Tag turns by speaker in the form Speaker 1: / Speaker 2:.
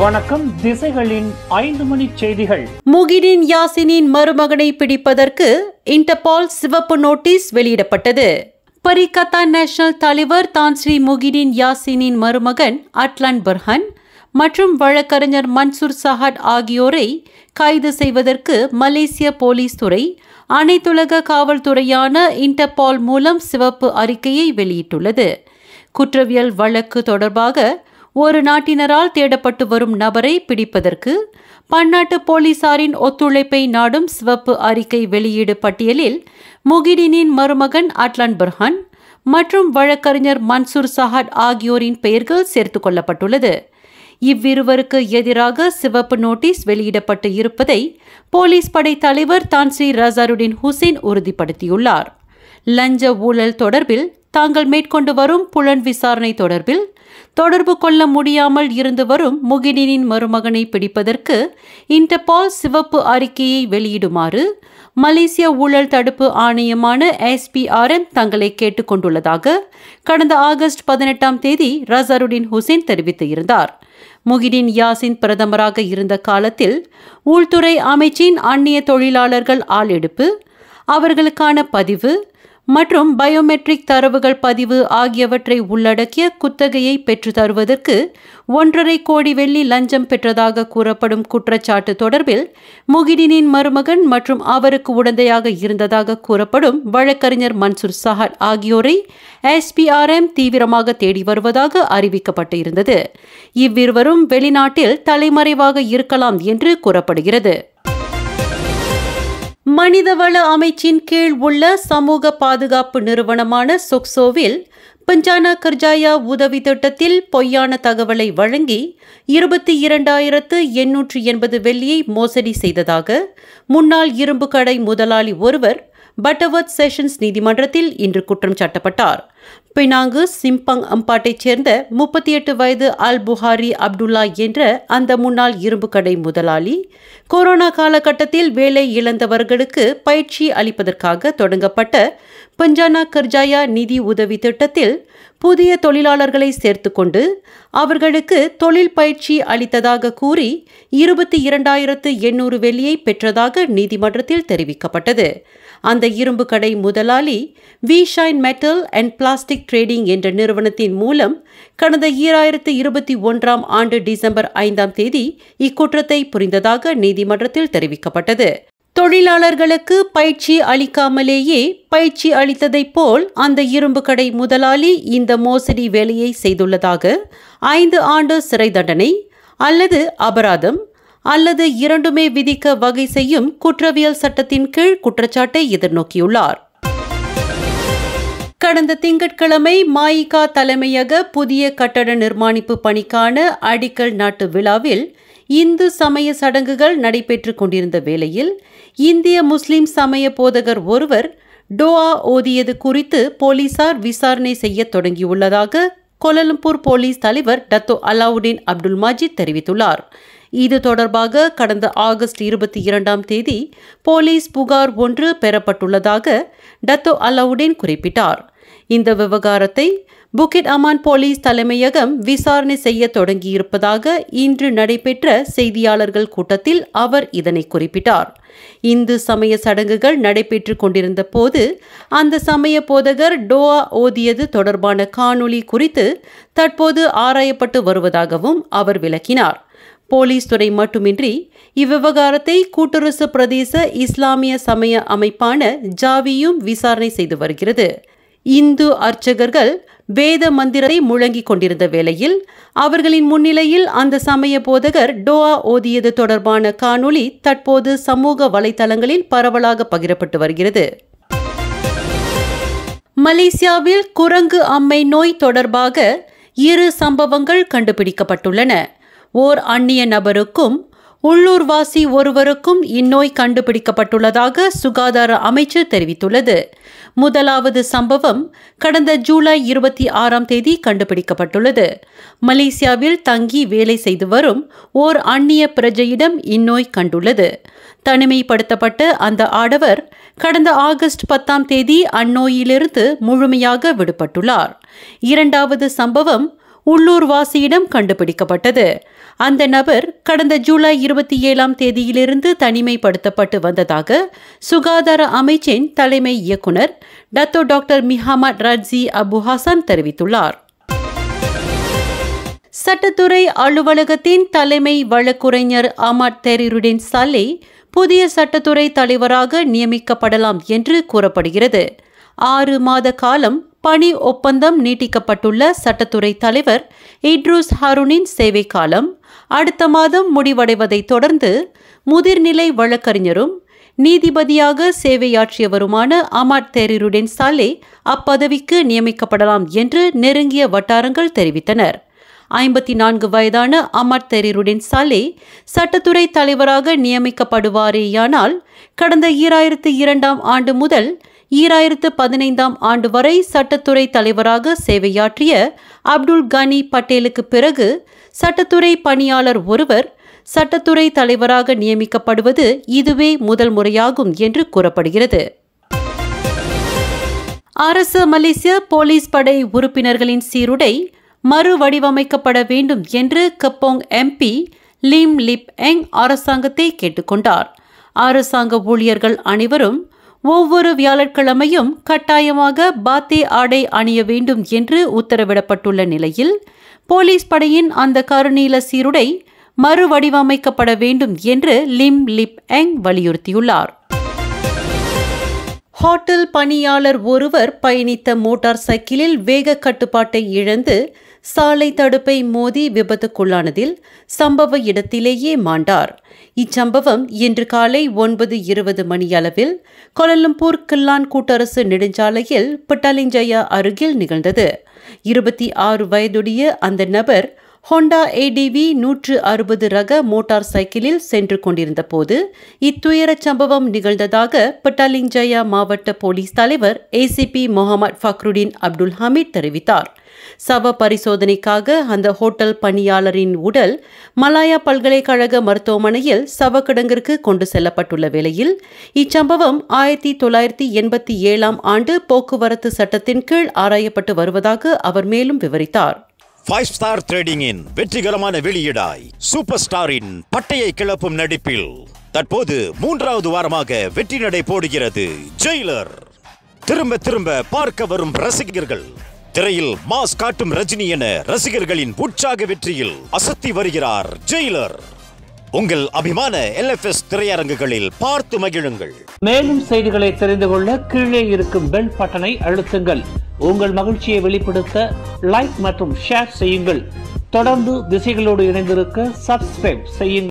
Speaker 1: வணக்கம் திசைகளின் ஐந்து மணி செய்திகள்
Speaker 2: முகிடின் யாசினின் மருமகனை பிடிப்பதற்கு இன்டர்பால் சிவப்பு நோட்டீஸ் வெளியிடப்பட்டது பரிகத்தா நேஷனல் தலைவர் தான் ஸ்ரீ முகிடின் யாசினின் மருமகன் அட்லான் பர்ஹன் மற்றும் வழக்கறிஞர் மன்சூர் சஹாட் ஆகியோரை கைது செய்வதற்கு மலேசிய போலீஸ் துறை அனைத்துலக காவல்துறையான இன்டர்பால் மூலம் சிவப்பு அறிக்கையை வெளியிட்டுள்ளது குற்றவியல் வழக்கு தொடர்பாக ஒரு நாட்டினரால் தேடப்பட்டு வரும் நபரை பிடிப்பதற்கு பன்னாட்டு போலீசாரின் ஒத்துழைப்பை நாடும் சிவப்பு அறிக்கை வெளியீடு பட்டியலில் முகிடினின் மருமகன் அட்லான் பர்ஹான் மற்றும் வழக்கறிஞர் மன்சூர் சஹாட் ஆகியோரின் பெயர்கள் சேர்த்துக் கொள்ளப்பட்டுள்ளது இவ்விருவருக்கு எதிராக சிவப்பு நோட்டீஸ் வெளியிடப்பட்டு இருப்பதை போலீஸ் படை தலைவர் தான்ஸ்ரீ ரசாருடின் ஹுசேன் உறுதிப்படுத்தியுள்ளார் லஞ்ச ஊழல் தொடர்பில் தாங்கள் மேற்கொண்டு வரும் புலன் விசாரணை தொடர்பில் தொடர்பு கொள்ள முடியாமல் இருந்து வரும் முகிடினின் மருமகனை பிடிப்பதற்கு இன்டர்பால் சிவப்பு அறிக்கையை வெளியிடுமாறு மலேசிய ஊழல் தடுப்பு ஆணையமான எஸ்பிஆர்எம் தங்களை கேட்டுக்கொண்டுள்ளதாக கடந்த ஆகஸ்ட் பதினெட்டாம் தேதி ரசருடின் ஹுசேன் தெரிவித்திருந்தார் முகிடின் யாசின் பிரதமராக இருந்த காலத்தில் உள்துறை அமைச்சின் அந்நிய தொழிலாளர்கள் ஆளெடுப்பு அவர்களுக்கான பதிவு மற்றும் பயோமெட்ரிக் தரவுகள் பதிவு ஆகியவற்றை உள்ளடக்கிய குத்தகையை பெற்று தருவதற்கு ஒன்றரை கோடி வெள்ளி லஞ்சம் பெற்றதாக கூறப்படும் குற்றச்சாட்டு தொடர்பில் முகிடினின் மருமகன் மற்றும் அவருக்கு உடந்தையாக இருந்ததாக கூறப்படும் வழக்கறிஞர் மன்சூர் சஹாட் ஆகியோரை எஸ்பிஆர்எம் தீவிரமாக தேடி வருவதாக அறிவிக்கப்பட்டு இருந்தது இவ்விருவரும் வெளிநாட்டில் தலைமறைவாக இருக்கலாம் என்று கூறப்படுகிறது மனிதவள அமைச்சின் கீழ் உள்ள சமூக பாதுகாப்பு நிறுவனமான சொக்சோவில் பஞ்சானா கர்ஜாயா உதவி திட்டத்தில் பொய்யான தகவலை வழங்கி இருபத்தி இரண்டாயிரத்து எண்ணூற்று எண்பது வெள்ளியை மோசடி செய்ததாக முன்னாள் இரும்பு கடை முதலாளி ஒருவர் பட்டவத் செஷன்ஸ் நீதிமன்றத்தில் இன்று குற்றம் சாட்டப்பட்டார் பினாங்கு சிம்பங் அம்பாட்டைச் சேர்ந்த முப்பத்தி எட்டு வயது அல் புகாரி அப்துல்லா என்ற அந்த முன்னாள் இரும்பு கடை முதலாளி கொரோனா காலகட்டத்தில் வேலை இழந்தவர்களுக்கு பயிற்சி அளிப்பதற்காக தொடங்கப்பட்ட பஞ்சானா கர்ஜாயா நிதி உதவி திட்டத்தில் புதிய தொழிலாளர்களை சேர்த்துக்கொண்டு அவர்களுக்கு தொழில் பயிற்சி அளித்ததாக கூறி இருபத்தி இரண்டாயிரத்து எண்ணூறு வெள்ளியை பெற்றதாக நீதிமன்றத்தில் தெரிவிக்கப்பட்டது அந்த இரும்பு கடை முதலாளி V Shine Metal and Plastic Trading என்ற நிறுவனத்தின் மூலம் கடந்த ஈராயிரத்து இருபத்தி ஒன்றாம் ஆண்டு டிசம்பர் ஐந்தாம் தேதி இக்குற்றத்தை புரிந்ததாக நீதிமன்றத்தில் தெரிவிக்கப்பட்டது தொழிலாளர்களுக்கு பயிற்சி அளிக்காமலேயே பயிற்சி அளித்ததைப் போல் அந்த இரும்பு கடை முதலாளி இந்த மோசடி வேலையை செய்துள்ளதாக ஐந்து ஆண்டு சிறை தண்டனை அல்லது அபராதம் அல்லது இரண்டுமே விதிக்க வகை செய்யும் குற்றவியல் சட்டத்தின் கீழ் குற்றச்சாட்டை எதிர்நோக்கியுள்ளார் கடந்த திங்கட்கிழமை மாயிகா தலைமையக புதிய கட்டட நிர்மாணிப்பு பணிக்கான அடிக்கல் நாட்டு விழாவில் இந்து சமய சடங்குகள் நடைபெற்றுக் கொண்டிருந்த வேளையில் இந்திய முஸ்லிம் சமய போதகர் ஒருவர் டோஆ ஓதியது குறித்து போலீசார் விசாரணை செய்ய தொடங்கியுள்ளதாக கோலலம்பூர் போலீஸ் தலைவர் டத்தோ அலாவுதீன் அப்துல் மாஜித் தெரிவித்துள்ளார் இது தொடர்பாக கடந்த ஆகஸ்ட் இருபத்தி இரண்டாம் தேதி போலீஸ் புகார் ஒன்று பெறப்பட்டுள்ளதாக டத்தோ அலாவுதீன் குறிப்பிட்டார் இந்த விவகாரத்தை புக்கிட் அமான் போலீஸ் தலைமையகம் விசாரணை செய்ய தொடங்கியிருப்பதாக இன்று நடைபெற்ற செய்தியாளர்கள் கூட்டத்தில் அவர் இதனை குறிப்பிட்டார் இந்து சமய சடங்குகள் நடைபெற்று கொண்டிருந்த போது அந்த சமய போதகர் டோஆ ஓதியது தொடர்பான காணொளி குறித்து தற்போது ஆராயப்பட்டு வருவதாகவும் அவர் விளக்கினார் போலீஸ் துறை மட்டுமின்றி இவ்விவகாரத்தை கூட்டரசு பிரதேச இஸ்லாமிய சமய அமைப்பான ஜாவியும் விசாரணை செய்து வருகிறது இந்து அர்ச்சகர்கள் வேத மந்திரத்தை முழங்கிக் கொண்டிருந்த வேளையில் அவர்களின் முன்னிலையில் அந்த சமய போதகர் டோஆ ஓதியது தொடர்பான காணொளி தற்போது சமூக வலைதளங்களில் பரவலாக பகிரப்பட்டு வருகிறது மலேசியாவில் குரங்கு அம்மை நோய் தொடர்பாக இரு சம்பவங்கள் கண்டுபிடிக்கப்பட்டுள்ளன ஓர் அந்நிய நபருக்கும் உள்ளூர்வாசி ஒருவருக்கும் இந்நோய் கண்டுபிடிக்கப்பட்டுள்ளதாக சுகாதார அமைச்சு தெரிவித்துள்ளது முதலாவது சம்பவம் கடந்த ஜூலை இருபத்தி ஆறாம் தேதி கண்டுபிடிக்கப்பட்டுள்ளது மலேசியாவில் தங்கி வேலை செய்து வரும் ஓர் அந்நிய பிரஜையிடம் இந்நோய் கண்டுள்ளது தனிமைப்படுத்தப்பட்ட அந்த ஆடவர் கடந்த ஆகஸ்ட் பத்தாம் தேதி அந்நோயிலிருந்து முழுமையாக விடுபட்டுள்ளார் இரண்டாவது சம்பவம் உள்ளூர் வாசியிடம் கண்டுபிடிக்கப்பட்டது அந்த நபர் கடந்த ஜூலை இருபத்தி ஏழாம் தேதியிலிருந்து தனிமைப்படுத்தப்பட்டு வந்ததாக சுகாதார அமைச்சின் தலைமை இயக்குனர் Dato doctor Mohamad Radzi Abu Hassan தெரிவித்துள்ளார் சட்டத்துறை அலுவலகத்தின் தலைமை வழக்குரைஞர் அமர் தெரிருடின் சலே புதிய சட்டத்துறை தலைவராக நியமிக்கப்படலாம் என்று கூறப்படுகிறது ஆறு மாத காலம் பணி ஒப்பந்தம் நீட்டிக்கப்பட்டுள்ள சட்டத்துறை தலைவர் இட்ரூஸ் ஹருனின் சேவை காலம் அடுத்த மாதம் முடிவடைவதைத் தொடர்ந்து முதிர்நிலை வழக்கறிஞரும் நீதிபதியாக சேவையாற்றியவருமான அமர் தெரிருடின் சாலே அப்பதவிக்கு நியமிக்கப்படலாம் என்று நெருங்கிய வட்டாரங்கள் தெரிவித்தனர் ஐம்பத்தி நான்கு வயதான அமர் தெரிருடின் சாலே சட்டத்துறை தலைவராக நியமிக்கப்படுவாரேயானால் கடந்த ஈராயிரத்து இரண்டாம் ஆண்டு முதல் ஈராயிரத்து பதினைந்தாம் ஆண்டு வரை சட்டத்துறை தலைவராக சேவையாற்றிய அப்துல் கனி பட்டேலுக்கு பிறகு சட்டத்துறை பணியாளர் ஒருவர் சட்டத்துறை தலைவராக நியமிக்கப்படுவது இதுவே முதல் முறையாகும் என்று கூறப்படுகிறது அரசு மலேசிய போலீஸ் படை உறுப்பினர்களின் சீருடை மறுவடிவமைக்கப்பட வேண்டும் என்று கப்போங் எம்பி லீம் லிப் எங் அரசாங்கத்தை கேட்டுக்கொண்டார் அரசாங்க ஊழியர்கள் அனைவரும் ஒவ்வொரு வியாழக்கிழமையும் கட்டாயமாக பாத்தே ஆடை அணிய வேண்டும் என்று உத்தரவிடப்பட்டுள்ள நிலையில் போலீஸ் படையின் அந்த கருநீல சீருடை மறுவடிவமைக்கப்பட வேண்டும் என்று லிம் லிப் எங் வலியுறுத்தியுள்ளார் ஹோட்டல் பணியாளர் ஒருவர் பயணித்த மோட்டார் சைக்கிளில் வேக கட்டுப்பாட்டை இழந்து சாலை தடுப்பை மோதி விபத்துக்குள்ளானதில் சம்பவ இடத்திலேயே மாண்டார் இச்சம்பவம் இன்று காலை ஒன்பது இருபது மணியளவில் கொலலம்பூர் கில்லான் கூட்டரசு நெடுஞ்சாலையில் பட்டாலிஞ்சயா அருகில் நிகழ்ந்தது இருபத்தி ஆறு வயதுடைய அந்த நபர் ஹோண்டா ஏடிவி நூற்று அறுபது ரக மோட்டார் சைக்கிளில் சென்று கொண்டிருந்த போது இத்துயரச் சம்பவம் நிகழ்ந்ததாக பட்டாலிஞ்சயா மாவட்ட போலீஸ் தலைவர் ACP Mohamad Fakhrudin Abdul Hamid தெரிவித்தார் சவ பரிசோதனைக்காக அந்த ஹோட்டல் பணியாளரின் உடல் மலாயா பல்கலைக்கழக மருத்துவமனையில் சவக்கிடங்கிற்கு கொண்டு செல்லப்பட்டுள்ள வேளையில் இச்சம்பவம் ஆயிரத்தி தொள்ளாயிரத்தி எண்பத்தி ஏழாம் ஆண்டு போக்குவரத்து சட்டத்தின் கீழ் ஆராயப்பட்டு வருவதாக அவர் மேலும் விவரித்தார்
Speaker 3: ஃபைவ் ஸ்டார் ட்ரேடிங்கின் வெற்றிகரமான வெளியீடாய் சூப்பர் ஸ்டாரின் பட்டையை கிளப்பும் நடிப்பில் தற்போது மூன்றாவது வாரமாக வெற்றி நடை போடுகிறது ஜெயிலர் திரும்ப திரும்ப பார்க்க வரும் ரசிகர்கள் திரையில் மாஸ் காட்டும் ரஜினி என ரசிகர்களின் உற்சாக வெற்றியில் அசத்தி வருகிறார் ஜெயிலர் உங்கள் அபிமான எல்எஃப்எஸ் திரையரங்குகளில் பார்த்து மகிழுங்கள்
Speaker 1: மேலும் செய்திகளை தெரிந்து கொள்ள கீழே இருக்கும் பெல் பட்டனை அழுத்துங்கள் உங்கள் மகிழ்ச்சியை வெளிப்படுத்த லைக் மற்றும் ஷேர் செய்யுங்கள் தொடர்ந்து திசைகளோடு இணைந்திருக்க சப்ஸ்கிரைப் செய்யுங்கள்